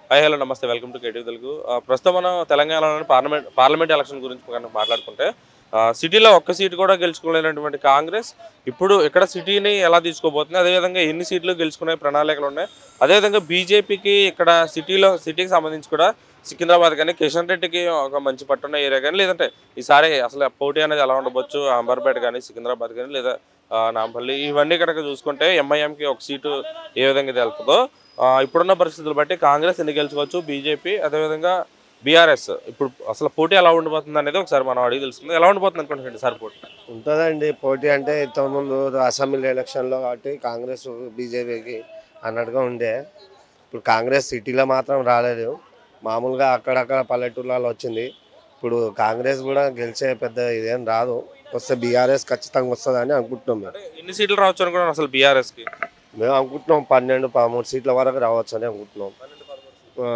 Hi hello namaste welcome to KTV Telugu ఆ, ప్రస్తుతం మనం తెలంగాణలోని పార్లమెంట్ పార్లమెంట్ ఎలక్షన్ గురించి కనుక మాట్లాడుకుంటే ఆ, సిటీలో ఒక్క సీటు కూడా గెలుచుకోలేనటువంటి కాంగ్రెస్ ఇప్పుడు ఇక్కడ సిటీని ఎలా తీసుకోబోతుంది అదేవిధంగా ఎన్ని సీట్లు గెలుచుకునే ప్రణాళికలు ఉన్నాయి అదేవిధంగా బీజేపీకి ఇక్కడ సిటీలో సిటీకి సంబంధించి కూడా సికింద్రాబాద్ కానీ కిషన్ రెడ్డికి ఒక మంచి పట్టున్న ఏరియా కానీ లేదంటే ఈసారి అసలు పోటీ అనేది ఎలా ఉండబోచ్చు అంబర్పేట కానీ సికింద్రాబాద్ కానీ లేదా ఆ, నాంపల్లి ఇవన్నీ కనుక చూసుకుంటే ఎంఐఎంకి ఒక సీటు ఏ విధంగా తెలుపుతుందో ఆ, ఇప్పుడున్న పరిస్థితులు బట్టి కాంగ్రెస్ ఎన్ని గెలుచుకోవచ్చు బీజేపీ అదేవిధంగా బీఆర్ఎస్ ఇప్పుడు అసలు పోటీ ఎలా ఉండబోతుంది అనేది ఒకసారి మనం అడిగి తెలుస్తుంది ఎలా ఉండబోతుంది అనుకుంటున్నాండి సార్ పోటీ ఉంటుందండి పోటీ అంటే ఇంతకుముందు అసెంబ్లీ ఎలక్షన్లో కాబట్టి కాంగ్రెస్ బీజేపీకి అన్నట్టుగా ఉండే ఇప్పుడు కాంగ్రెస్ సిటీలో మాత్రం రాలేదు మామూలుగా అక్కడక్కడ పల్లెటూళ్ళలో వచ్చింది ఇప్పుడు కాంగ్రెస్ కూడా గెలిచే పెద్ద ఇదేం రాదు వస్తే బీఆర్ఎస్ ఖచ్చితంగా వస్తుందని అనుకుంటున్నాం మేము అంటే ఎన్ని సీట్లు రావచ్చు అనుకున్నాను అసలు బీఆర్ఎస్కి మేము అనుకుంటున్నాం పన్నెండు పదమూడు సీట్ల వరకు రావచ్చు అని అనుకుంటున్నాం ఆ,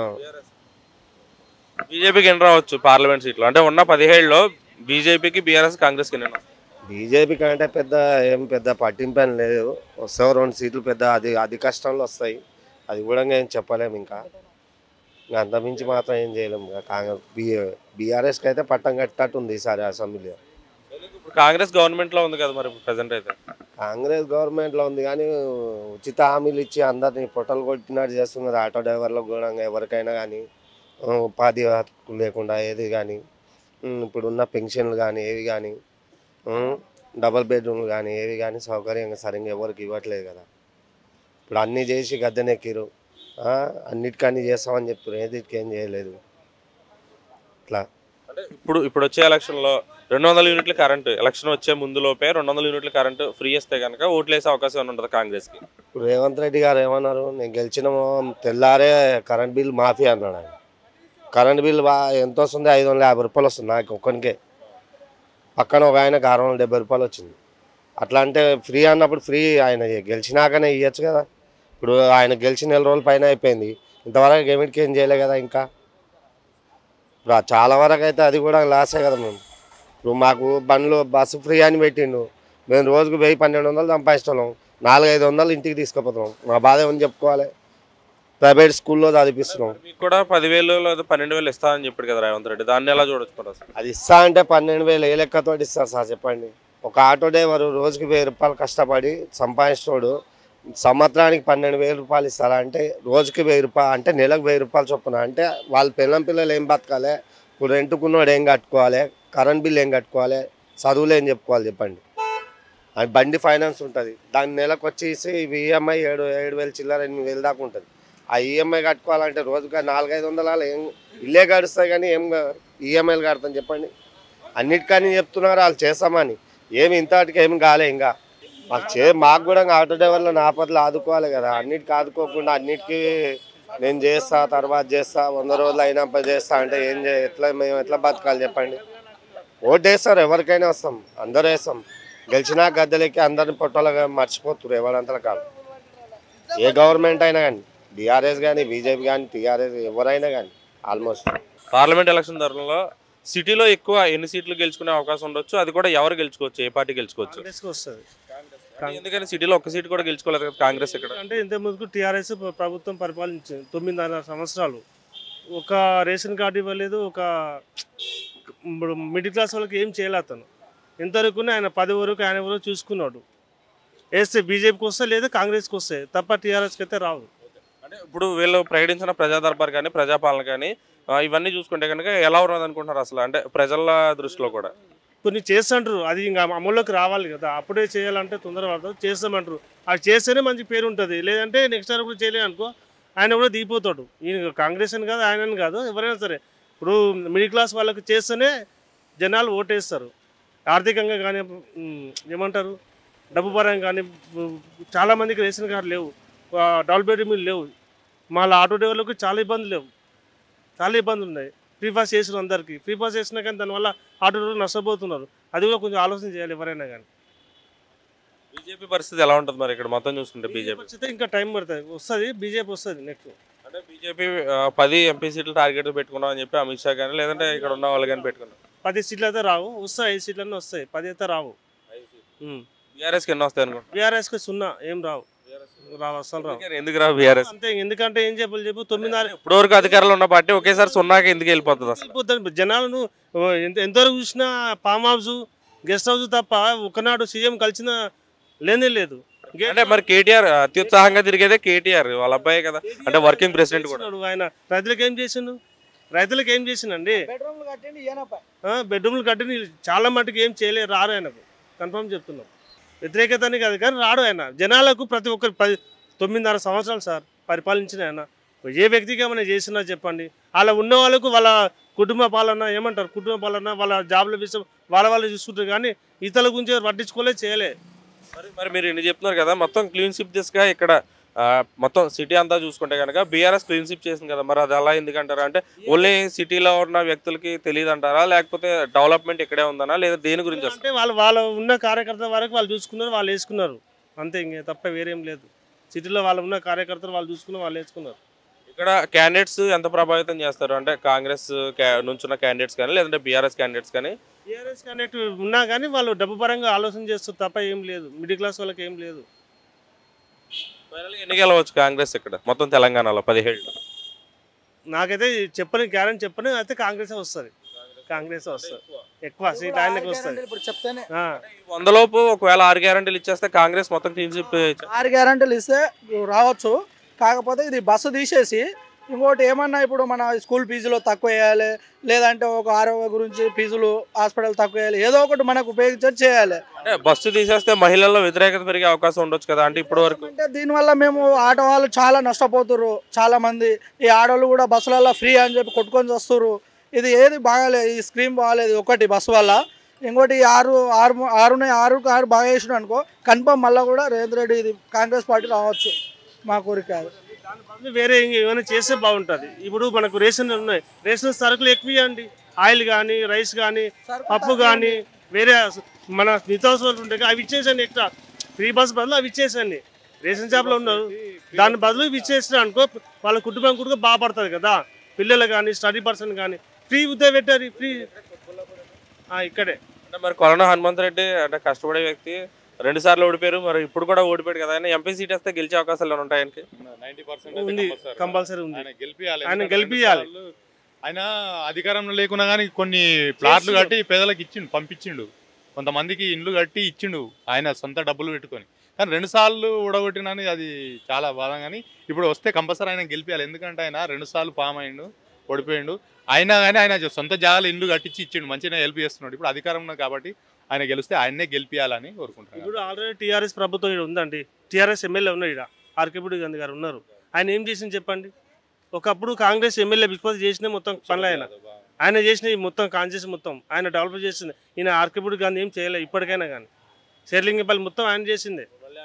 బీజేపీకి ఎన్ని రావచ్చు పార్లమెంట్ సీట్లు అంటే ఉన్న పదిహేడులో బీజేపీకి బీఆర్ఎస్ కాంగ్రెస్కి ఎన్ని ఉన్నాయి? బీజేపీ కంటే పెద్ద ఏం పెద్ద పట్టింపు అని లేదు వస్తావు రెండు సీట్లు పెద్ద అది అది కష్టంలో వస్తాయి అది కూడా ఏం చెప్పలేము ఇంకా ఇంకా అంతమించి మాత్రం ఏం చేయలేము ఇంకా కాంగ్రెస్ బీ బీఆర్ఎస్కి అయితే పట్టం కట్టినట్టు ఉంది ఈసారి అసెంబ్లీలో ఇప్పుడు కాంగ్రెస్ గవర్నమెంట్లో ఉంది కదా మరి ప్రజెంట్ అయితే కాంగ్రెస్ గవర్నమెంట్లో ఉంది కానీ ఉచిత హామీలు ఇచ్చి అందరినీ పొట్టలు కొట్టినట్టు చేస్తుంది కదా ఆటో డ్రైవర్లకు కూడా ఎవరికైనా కానీ ఉపాధి హక్కు లేకుండా ఏది కానీ ఇప్పుడున్న పెన్షన్లు కానీ ఏవి కానీ డబల్ బెడ్రూమ్లు కానీ ఏవి కానీ సౌకర్యంగా సరిగ్గా ఎవరికి ఇవ్వట్లేదు కదా ఇప్పుడు అన్నీ చేసి గద్దెనెక్కిరు ఆ, అన్నిటికన్నీ చేస్తామని చెప్పారు ఏదిటికి ఏం చేయలేదు ఇట్లా అంటే ఇప్పుడు ఇప్పుడు వచ్చే ఎలక్షన్లో రెండు వందల యూనిట్ల కరెంట్ ఎలక్షన్ వచ్చే ముందు లోపే రెండు వందల యూనిట్ల కరెంట్ ఫ్రీ ఇస్తే కనుక ఓట్లు వేసే అవకాశం ఏమైనా ఉంటుంది కాంగ్రెస్కి ఇప్పుడు రేవంత్ రెడ్డి గారు ఏమన్నారు నేను గెలిచిన తెల్లారే కరెంట్ బిల్ మాఫీ అన్నాడు ఆయన కరెంట్ బిల్ బా ఎంత వస్తుంది ఐదు వందల యాభై రూపాయలు వస్తుంది నాకు ఒక్కనికే పక్కన ఒక ఆయనకు ఆరు వందల డెబ్బై రూపాయలు వచ్చింది అట్లా అంటే ఫ్రీ అన్నప్పుడు ఫ్రీ ఆయన గెలిచినాకనే ఇవ్వచ్చు కదా ఇప్పుడు ఆయన గెలిచిన నెల రోజుల పైన అయిపోయింది ఇంతవరకు గేమిట్కి ఏం చేయలే కదా ఇంకా ఇప్పుడు ఆ చాలా వరకు అయితే అది కూడా లాసే కదా మేము ఇప్పుడు మాకు బండ్లు బస్సు ఫ్రీ అని పెట్టిండు మేము రోజుకు వెయ్యి పన్నెండు వందలు సంపాదిస్తున్నాం నాలుగైదు వందలు ఇంటికి తీసుకుపోతున్నాం మా బాధ ఏమని చెప్పుకోవాలి ప్రైవేట్ స్కూల్లో చదివిస్తున్నాం మీకు కూడా పదివేలు లేదా పన్నెండు వేలు ఇస్తానని చెప్పాడు కదా రేవంత్ రెడ్డి దాన్ని ఎలా చూడొచ్చు మరి అసలు అది ఇస్తా అంటే పన్నెండు వేలు ఏ లెక్కతో ఇస్తారు సార్ చెప్పండి ఒక ఆటో డ్రైవర్ రోజుకి వెయ్యి రూపాయలు కష్టపడి సంపాదించినోడు సంవత్సరానికి పన్నెండు వేల రూపాయలు ఇస్తారా అంటే రోజుకి వెయ్యి రూపాయలు అంటే నెలకు వెయ్యి రూపాయలు చొప్పున అంటే వాళ్ళ పిల్లం పిల్లలు ఏం బతకాలి ఇప్పుడు రెంటుకున్నోడు ఏం కట్టుకోవాలి కరెంట్ బిల్ ఏం కట్టుకోవాలి చదువులు ఏం చెప్పుకోవాలి చెప్పండి అది బండి ఫైనాన్స్ ఉంటుంది దాని నెలకు వచ్చేసి ఈఎంఐ ఏడు ఏడు వేలు చిల్లర ఎనిమిది వేలు దాకా ఉంటుంది ఆ ఈఎంఐ కట్టుకోవాలంటే రోజుగా నాలుగైదు వందల ఏం ఇల్లే గడుస్తాయి కానీ ఏం ఈఎంఐలు కడతాం చెప్పండి అన్నిటికని చెప్తున్నారు వాళ్ళు చేస్తామని ఏమి ఇంతటికి ఏమి కాలే ఇంకా మాకు చే మాకు కూడా ఇంకా ఆటో డ్రైవర్లు నా పట్ల ఆదుకోవాలి కదా అన్నిటికి ఆదుకోకుండా అన్నిటికీ నేను చేస్తా తర్వాత చేస్తా వంద రోజులు అయినప్పుడు చేస్తా అంటే ఏం చే ఎట్లా మేము ఎట్లా బతకాలి చెప్పండి ఓటు వేస్తారు ఎవరికైనా వస్తాం అందరూ వేస్తాం గెలిచినా గద్దెలెక్కి అందరిని పొట్టలుగా మర్చిపోతున్నారు ఎవరంతలా కాదు ఏ గవర్నమెంట్ అయినా కానీ బీఆర్ఎస్ కానీ బీజేపీ కానీ టీఆర్ఎస్ ఎవరైనా కానీ ఆల్మోస్ట్ పార్లమెంట్ ఎలక్షన్ ధరలో సిటీలో ఎక్కువ ఎన్ని సీట్లు గెలుచుకునే అవకాశం ఉండొచ్చు అది కూడా ఎవరు గెలుచుకోవచ్చు ఏ పార్టీ గెలుచుకోవచ్చు కాంగ్రెస్కి వస్తుంది అంటే ఎందుకని సిటీలో ఒక్క సీట్ కూడా గెలుచుకోలేదు కదా కాంగ్రెస్ ఇక్కడ అంటే ఇంత ముందుకు టీఆర్ఎస్ ప్రభుత్వం పరిపాలించింది తొమ్మిదిన్నర సంవత్సరాలు ఒక రేషన్ కార్డు ఇవ్వలేదు ఒక ఇప్పుడు మిడిల్ క్లాస్ వాళ్ళకి ఏం చేయలే అతను ఇంతవరకు ఆయన పది వరకు ఆయన వరకు చూసుకున్నాడు వేస్తే బీజేపీకి వస్తే లేదా కాంగ్రెస్కి వస్తే తప్ప టీఆర్ఎస్కి అయితే రావు అంటే ఇప్పుడు వీళ్ళు ప్రకటించిన ప్రజా దర్బార్ కానీ ప్రజాపాలన కానీ ఆ, ఇవన్నీ చూసుకుంటే కనుక ఎలా ఉన్నది అనుకుంటున్నారు అసలు అంటే ప్రజల దృష్టిలో కూడా కొన్ని చేస్తుంటారు అది ఇంకా అమల్లోకి రావాలి కదా అప్పుడే చేయాలంటే తొందర పడతారు చేస్తామంటారు అది చేస్తేనే మంచి పేరు ఉంటుంది లేదంటే నెక్స్ట్ టైం కూడా చేయలేదు అనుకో ఆయన కూడా దిగిపోతాడు ఈయన కాంగ్రెస్ అని కాదు ఆయన కాదు ఎవరైనా సరే ఇప్పుడు మిడిల్ క్లాస్ వాళ్ళకి చేస్తేనే జనాలు ఓటేస్తారు ఆర్థికంగా కానీ ఉమ్, ఏమంటారు డబ్బు పరంగా కానీ ఉమ్, చాలామందికి రేషన్ కార్డు లేవు ఆ, డబుల్ బెడ్రూమ్ లేవు మళ్ళీ ఆటో డ్రైవర్లకు చాలా ఇబ్బందులు లేవు చాలా ఇబ్బందులు ఉన్నాయి ఫ్రీ పాస్ చేసిన అందరికీ ఫ్రీ పాస్ చేసినా కానీ దానివల్ల ఆటో డ్రైవర్లు నష్టపోతున్నారు అది కూడా కొంచెం ఆలోచన చేయాలి ఎవరైనా కానీ బీజేపీ పరిస్థితి ఎలా ఉంటుంది మరి ఇక్కడ మొత్తం చూసుకుంటే బీజేపీ వచ్చితే ఇంకా టైం పడుతుంది వస్తుంది బీజేపీ వస్తుంది నెక్స్ట్ అంటే బీజేపీ పది ఎంపీ సీట్లు టార్గెట్ పెట్టుకున్నాం అని చెప్పి అమిత్ షా కానీ లేదంటే ఇక్కడ ఉన్న వాళ్ళు కానీ పెట్టుకున్నాం పది సీట్లు అయితే రావు వస్తాయి ఐదు సీట్లన్నీ వస్తాయి పది అయితే రావు బీఆర్ఎస్కి ఎన్ని వస్తాయి అనుకుంటున్నాం బీఆర్ఎస్కి సున్నా ఏం రావు రావు అసలు రావు ఎందుకని? ఎందుకు రా బీఆర్ఎస్ అంతే ఎందుకంటే ఏం చెప్పాలి చెప్పు తొమ్మిదిన్నర ఇప్పుడు వరకు అధికారంలో ఉన్న పార్టీ ఒకేసారి సున్నాకి ఎందుకు వెళ్ళిపోతుంది అసలు వెళ్ళిపోతారు జనాలను ఓ, ఎంత ఎంతవరకు చూసినా ఫామ్ హౌస్ గెస్ట్ హౌస్ తప్ప ఒకనాడు సీఎం కలిసిన లేనే లేదు అంటే మరి కేటీఆర్ అత్యుత్సాహంగా తిరిగేదే కేటీఆర్ వాళ్ళ అబ్బాయి కదా అంటే వర్కింగ్ ప్రెసిడెంట్ కూడా చేసినాడు ఆయన రైతులకు ఏం చేసిండు రైతులకు ఏం చేసిండండి బెడ్రూమ్లు కట్టండి ఈయనపై బెడ్రూమ్లు కట్టి చాలా మటుకు ఏం చేయలేరు రారు ఆయనకు కన్ఫర్మ్ చెప్తున్నాం వ్యతిరేకత అని కాదు కానీ రాడు ఆయన జనాలకు ప్రతి ఒక్కరు పది తొమ్మిదిన్నర సంవత్సరాలు సార్ పరిపాలించిన ఆయన ఏ వ్యక్తికి ఏమైనా చేసినా చెప్పండి అలా ఉన్న వాళ్ళకు వాళ్ళ కుటుంబ పాలన ఏమంటారు కుటుంబ పాలన వాళ్ళ జాబ్ల విషయం వాళ్ళ వాళ్ళు చూసుకుంటారు కానీ ఇతరుల గురించి ఎవరు పట్టించుకోలే చేయలే మరి మరి మీరు ఎన్ని చెప్తున్నారు కదా మొత్తం క్లీన్ షిప్ దిశగా ఇక్కడ ఆ, మొత్తం సిటీ అంతా చూసుకుంటే కనుక బీఆర్ఎస్ క్లీన్ షిప్ చేసింది కదా మరి అది అలా ఎందుకంటారా అంటే ఓన్లీ సిటీలో ఉన్న వ్యక్తులకి తెలియదు అంటారా లేకపోతే డెవలప్మెంట్ ఇక్కడే ఉందనా లేదా దేని గురించి వస్తుంది అంటే వాళ్ళు వాళ్ళ ఉన్న కార్యకర్తల వరకు వాళ్ళు చూసుకున్నారు వాళ్ళు వేసుకున్నారు అంతే ఇంకే తప్ప వేరేం లేదు సిటీలో వాళ్ళు ఉన్న కార్యకర్తలు వాళ్ళు చూసుకున్నారు వాళ్ళు వేసుకున్నారు ఇక్కడ క్యాండిడేట్స్ ఎంత ప్రభావితం చేస్తారు అంటే కాంగ్రెస్ క్యా- నుంచున్న క్యాండిడేట్స్ కానీ లేదంటే బీఆర్ఎస్ క్యాండిడేట్స్ కానీ టీఆర్ఎస్ కనెక్ట్ ఉన్నా కానీ వాళ్ళు డబ్బు పరంగా ఆలోచన చేస్తారు తప్ప ఏం లేదు మిడిల్ క్లాస్ వాళ్ళకి ఏం లేదు ఫైనల్గా ఎన్ని గెలవచ్చు కాంగ్రెస్ ఇక్కడ మొత్తం తెలంగాణలో పదిహేడు నాకైతే చెప్పని గ్యారెంటీ చెప్పని అయితే కాంగ్రెస్ వస్తుంది కాంగ్రెస్ వస్తుంది ఎక్కువ సీట్ ఆయనకి వస్తుంది ఇప్పుడు చెప్తేనే ఆ. వందలోపు ఒకవేళ ఆరు గ్యారంటీలు ఇచ్చేస్తే కాంగ్రెస్ మొత్తం క్లీన్ షిప్ ఆరు గ్యారంటీలు ఇస్తే రావచ్చు కాకపోతే ఇది బస్సు తీసేసి ఇంకోటి ఏమన్నా ఇప్పుడు మన స్కూల్ ఫీజులో తక్కువ వేయాలి లేదంటే ఒక ఆరోగ్య గురించి ఫీజులు హాస్పిటల్ తక్కువ వేయాలి ఏదో ఒకటి మనకు ఉపయోగించేది చేయాలి అంటే బస్సు తీసేస్తే మహిళల్లో వ్యతిరేకత పెరిగే అవకాశం ఉండొచ్చు కదా అంటే ఇప్పటి వరకు అంటే దీనివల్ల మేము ఆటో వాళ్ళు చాలా నష్టపోతుర్రు చాలా మంది ఈ ఆడోళ్ళు కూడా బస్సులలో ఫ్రీ అని చెప్పి కొట్టుకొని వస్తుర్రు ఇది ఏది బాగాలేదు ఈ స్క్రీమ్ బాగాలేదు ఒకటి బస్సు వల్ల ఇంకోటి ఈ ఆరు ఆరు ఆరునే ఆరు ఆరు బాగా వేసిన అనుకో కన్ఫర్మ్ మళ్ళీ కూడా రేవంత్ రెడ్డి ఇది కాంగ్రెస్ పార్టీ రావచ్చు మా కోరిక అది దాని బదులు వేరే ఇంక ఏమైనా చేస్తే బాగుంటుంది ఇప్పుడు మనకు రేషన్ ఉన్నాయి రేషన్ సరుకులు ఎక్కువ ఇవ్వండి ఆయిల్ కానీ రైస్ కానీ పప్పు కానీ వేరే మన నిత్యావసరాలు ఉంటాయి కదా, అవి ఇచ్చేసండి ఎక్స్ట్రా ఫ్రీ బస్ బదులు అవి ఇచ్చేసండి రేషన్ షాప్లో ఉన్నారు దాని బదులు ఇవి ఇచ్చేసిన అనుకో వాళ్ళ కుటుంబం కూడా బాగుపడుతుంది కదా పిల్లలు కానీ స్టడీ పర్సన్ కానీ ఫ్రీ ఉద్యోగం పెట్టారు ఫ్రీ ఇక్కడే అంటే మరి కొలన హనుమంత్ రెడ్డి అంటే కష్టపడే వ్యక్తి రెండు సార్లు ఓడిపోయారు మరి ఇప్పుడు కూడా ఓడిపోయాడు కదా ఆయన ఎంపీ సీట్ వస్తే గెలిచే అవకాశాలు ఏమైనా ఉంటాయి ఆయనకి నైన్టీ ఉంది పర్సెంట్ కంపల్సరీ ఉంది ఆయన గెలిపియాలి ఆయన ఎందుకంటే గెలిపియాలి. రెండు సార్లు ఆయన అధికారంలో లేకున్నా కానీ కొన్ని ప్లాట్లు కట్టి పేదలకు ఇచ్చిండు పంపించిండు కొంతమందికి ఇండ్లు కట్టి ఇచ్చిండు ఆయన సొంత డబ్బులు పెట్టుకొని కానీ రెండు సార్లు ఊడగొట్టినని అది చాలా బాధ కానీ ఇప్పుడు వస్తే కంపల్సరీ ఆయన గెలిపియాలి ఎందుకంటే ఆయన రెండు సార్లు ఫామ్ అయిండు ఓడిపోయిండు అయినా కానీ ఆయన సొంత జాగాలు ఇండ్లు కట్టించి ఇచ్చిండు మంచిగా హెల్ప్ చేస్తున్నాడు ఇప్పుడు అధికారం ఉన్నది కాబట్టి ఆయన గెలిస్తే ఆయన్నే గెలిపియాలని కోరుకుంటున్నాను ఇప్పుడు ఆల్రెడీ టీఆర్ఎస్ ప్రభుత్వం ఇక్కడ ఉందండి టీఆర్ఎస్ ఎమ్మెల్యే ఉన్నారు ఇక్కడ ఆర్కేపూడి గాంధీ గారు ఉన్నారు ఆయన ఏం చేసింది చెప్పండి ఒకప్పుడు కాంగ్రెస్ ఎమ్మెల్యే బిస్పతి చేసిన మొత్తం పనులు ఆయన ఆయన చేసిన ఈ మొత్తం కాన్షియస్ మొత్తం ఆయన డెవలప్ చేసింది ఈయన ఆర్కేపూడి గాంధీ ఏం చేయలేదు ఇప్పటికైనా కానీ శేర్లింగపల్లి మొత్తం ఆయన చేసిందే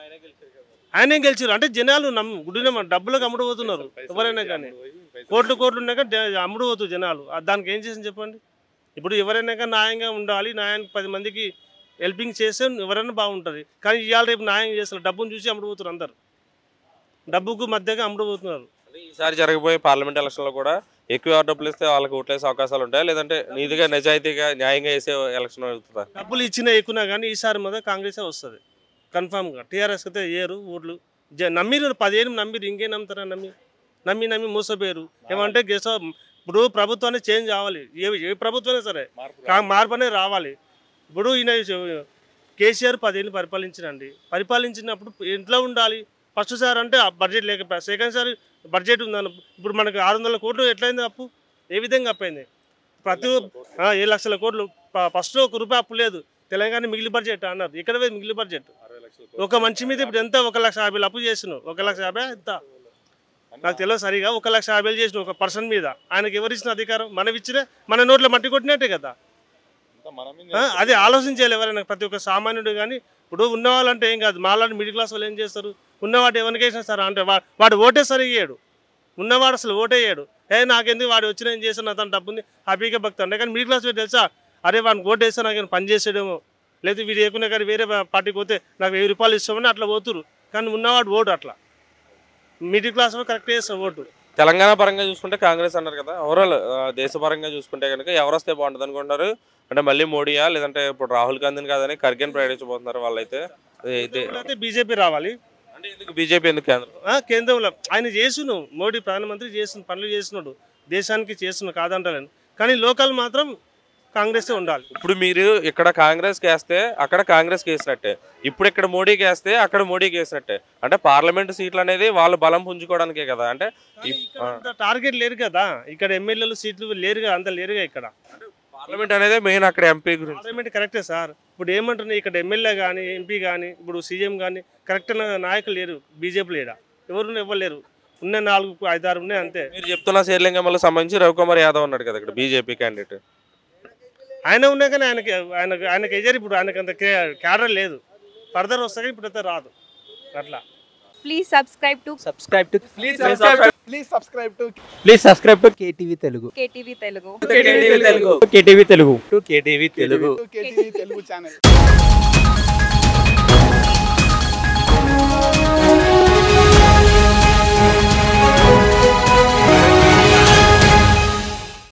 ఆయనే గెలిచారు అంటే జనాలు నమ్ము గుడిన డబ్బులకు అమ్ముడు పోతున్నారు ఎవరైనా కానీ కోట్లు కోట్లు ఉన్నాక డ- అమ్ముడు పోతున్నారు జనాలు ఆ దానికి ఏం చేసింది చెప్పండి ఇప్పుడు ఎవరైనా కానీ న్యాయంగా ఉండాలి న్యాయానికి పది మందికి హెల్పింగ్ చేస్తే ఎవరైనా బాగుంటుంది కానీ ఇవాళ రేపు న్యాయం చేస్తారు డబ్బును చూసి అమ్ముడు పోతున్నారు అందరు డబ్బుకు మధ్యగా అమ్ముడు పోతున్నారు అంటే ఈసారి జరగబోయే పార్లమెంట్ ఎలక్షన్లో కూడా ఎక్కువ ఎవరు డబ్బులు ఇస్తే వాళ్ళకి ఓట్లేసే అవకాశాలు ఉంటాయి లేదంటే నీతిగా నిజాయితీగా న్యాయంగా వేసే ఎలక్షన్ అవుతుందా డబ్బులు ఇచ్చినా ఎక్కువనా కానీ ఈసారి మీద కాంగ్రెసే వస్తుంది కన్ఫామ్గా టీఆర్ఎస్ అయితే ఏరు ఓట్లు జ నమ్మిరు పదిహేను నమ్మిరు ఇంకేం నమ్ముతారా నమ్మి నమ్మి నమ్మి మోసపోయారు ఏమంటే గెస్ ఇప్పుడు ప్రభుత్వాన్ని చేంజ్ కావాలి ఏ ఏ ప్రభుత్వమైనా సరే కా- మార్పు అనేది రావాలి ఇప్పుడు ఈయన కేసీఆర్ పదేళ్ళు పరిపాలించినండి పరిపాలించినప్పుడు ఇంట్లో ఉండాలి ఫస్ట్ సార్ అంటే ఆ బడ్జెట్ లేకపోయా సెకండ్ సార్ బడ్జెట్ ఉందని ఇప్పుడు మనకు ఆరు వందల కోట్లు ఎట్లయింది అప్పు ఏ విధంగా అప్పైంది ప్రతి ఆ, ఏడు లక్షల కోట్లు ప- ఫస్ట్ ఒక రూపాయి అప్పు లేదు తెలంగాణ మిగిలి బడ్జెట్ అన్నారు ఇక్కడ పోయి మిగిలి బడ్జెట్ ఒక మంచి మీద ఇప్పుడు ఎంత ఒక లక్ష యాభై అప్పు చేస్తున్నావు ఒక లక్ష యాభై ఎంత నాకు తెలియదు సరిగా ఒక లక్ష యాభై చేసిన ఒక పర్సన్ మీద ఆయనకి ఎవరు ఇచ్చిన అధికారం మనం ఇచ్చిన మన నోట్లో మట్టి కొట్టినట్టే కదా ఆ, అది ఆలోచించాలి ఎవరైనా ప్రతి ఒక్క సామాన్యుడు కానీ ఇప్పుడు ఉన్నవాళ్ళంటే ఏం కాదు మాలాంటి మిడిల్ క్లాస్ వాళ్ళు ఏం చేస్తారు ఉన్నవాడు ఎవరికి వేసినా సరే అంటే వా- వాడు ఓటే సరిగేయడు ఉన్నవాడు అసలు ఓటేయడు ఏ నాకెందుకు వాడు వచ్చిన ఏం చేస్తాను అతను డబ్బు ఉంది హ్యాపీగా భక్తి అంటే కానీ మిడిల్ క్లాస్ వాడు తెలుసా అరే వాడిని ఓటు వేస్తే నాకు ఏమైనా పని చేసేయడమో లేదా వీడు ఏకున్నా కానీ వేరే పార్టీకి పోతే నాకు వెయ్యి రూపాయలు ఇస్తామని అట్లా పోతురు కానీ ఉన్నవాడు ఓటు అట్లా మిడిల్ క్లాస్ వాడు కరెక్ట్ చేస్తారు ఓటు తెలంగాణ పరంగా చూసుకుంటే కాంగ్రెస్ అన్నారు కదా ఓవరాల్ దేశ పరంగా చూసుకుంటే కనుక ఎవరు వస్తే బాగుంటుంది అనుకుంటారు అంటే మళ్ళీ మోడీయా లేదంటే ఇప్పుడు రాహుల్ గాంధీని కాదని ఖర్గేని ప్రకటించబోతున్నారు వాళ్ళైతే ఇది- ఇది- అయితే బీజేపీ రావాలి అంటే ఎందుకు బీజేపీ ఎందుకు కేంద్రం ఆ, కేంద్రంలో ఆయన చేస్తున్నాడు మోడీ ప్రధానమంత్రి చేస్తున్న పనులు చేస్తున్నాడు దేశానికి చేస్తున్నాడు కాదంటారని కానీ లోకల్ మాత్రం కాంగ్రెసే ఉండాలి ఇప్పుడు మీరు ఇక్కడ కాంగ్రెస్ వేస్తే అక్కడ కాంగ్రెస్ వేసినట్టే ఇప్పుడు ఇక్కడ మోడీకి వేస్తే అక్కడ మోడీకి వేసినట్టే అంటే పార్లమెంట్ సీట్లు అనేది వాళ్ళు బలం పుంజుకోవడానికే కదా అంటే ఇప్- ఆ, అంత టార్గెట్ లేరు కదా ఇక్కడ ఎమ్మెల్యేలు సీట్లు లేరుగా అంత లేరుగా ఇక్కడ పార్లమెంట్ అనేది మెయిన్ అక్కడ ఎంపీ గురించి పార్లమెంట్ కరెక్టే సార్ ఇప్పుడు ఏమంటున్నాయి ఇక్కడ ఎమ్మెల్యే కానీ ఎంపీ కానీ ఇప్పుడు సీఎం కానీ కరెక్ట్ నాయకులు లేరు బీజేపీ లేడా ఎవరు ఎవరు లేరు ఉన్న నాలుగు ఐదారు ఉన్నాయి అంతే మీరు చెప్తున్న శేర్లింగంలో సంబంధించి రవికుమార్ యాదవ్ ఉన్నాడు కదా ఇక్కడ బీజేపీ క్యాండిడేట్ ఆయన ఉన్నా కానీ ఆయనకి ఆయనకి ఆయనకి ఎజర్ ఇప్పుడు ఆయనకి అంత క్యాడర్ లేదు ఫర్దర్ వస్తే కానీ ఇప్పుడు అయితే రాదు అట్లా Please subscribe to subscribe to Please subscribe to please subscribe to please subscribe to KTV Telugu. KTV Telugu. KTV Telugu. KTV Telugu To KTV Telugu. KTV Telugu channel.